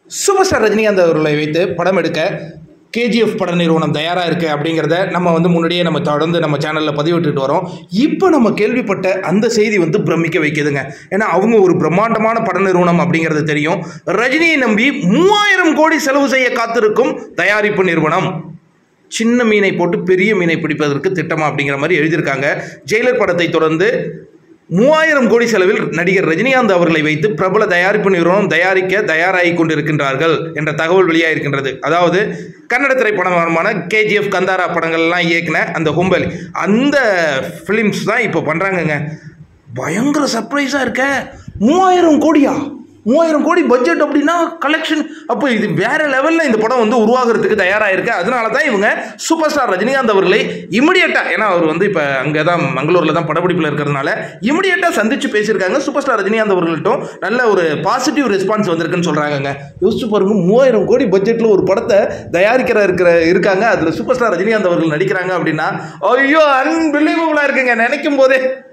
super star Rajinikanth அவர்களை வைத்து படம் எடுக்க கேஜிஎஃப் பட நிறுவனம் தயாராக இருக்குது அப்படிங்கிறத நம்ம வந்து முன்னாடியே நம்ம தொடர்ந்து நம்ம சேனலில் பதிவிட்டுட்டு வரோம் இப்போ நம்ம கேள்விப்பட்ட அந்த செய்தி வந்து பிரமிக்க வைக்குதுங்க ஏன்னா அவங்க ஒரு பிரம்மாண்டமான பட நிறுவனம் அப்படிங்கிறது தெரியும் ரஜினியை நம்பி மூவாயிரம் கோடி செலவு செய்ய காத்திருக்கும் தயாரிப்பு நிறுவனம் சின்ன மீனை போட்டு பெரிய மீனை பிடிப்பதற்கு திட்டமா அப்படிங்கிற மாதிரி எழுதியிருக்காங்க ஜெயிலர் படத்தை தொடர்ந்து மூவாயிரம் கோடி செலவில் நடிகர் ரஜினிகாந்த் அவர்களை வைத்து பிரபல தயாரிப்பு நிறுவனம் தயாரிக்க தயாராகி கொண்டிருக்கின்றார்கள் என்ற தகவல் வெளியாகிருக்கின்றது அதாவது கன்னட திரைப்படமான கேஜிஎஃப் கந்தாரா படங்கள்லாம் இயக்குன அந்த ஹும்பலி அந்த ஃபிலிம்ஸ் தான் இப்போ பண்ணுறாங்கங்க பயங்கர சர்ப்ரைஸாக இருக்க மூவாயிரம் கோடியா மூவாயிரம் கோடி பட்ஜெட் அப்படின்னா கலெக்ஷன் அப்போ இது வேற லெவலில் இந்த படம் வந்து உருவாகிறதுக்கு தயாராக இருக்கு அதனால தான் இவங்க சூப்பர் ஸ்டார் ரஜினிகாந்த் அவர்களை இமிடியேட்டாக ஏன்னா அவர் வந்து இப்போ அங்கே தான் மங்களூரில் தான் படப்பிடிப்பில் இருக்கிறதுனால இமிடியேட்டாக சந்திச்சு பேசியிருக்காங்க சூப்பர் ஸ்டார் ரஜினிகாந்த் அவர்கள்ட்டும் நல்ல ஒரு பாசிட்டிவ் ரெஸ்பான்ஸ் வந்திருக்குன்னு சொல்கிறாங்க யோசிச்சு பாருங்க மூவாயிரம் கோடி பட்ஜெட்டில் ஒரு படத்தை தயாரிக்கிற இருக்கிற இருக்காங்க அதில் சூப்பர் ஸ்டார் ரஜினிகாந்த் அவர்கள் நடிக்கிறாங்க அப்படின்னா ஐயோ அன்பிலீவபுளாக இருக்குங்க நினைக்கும் போதே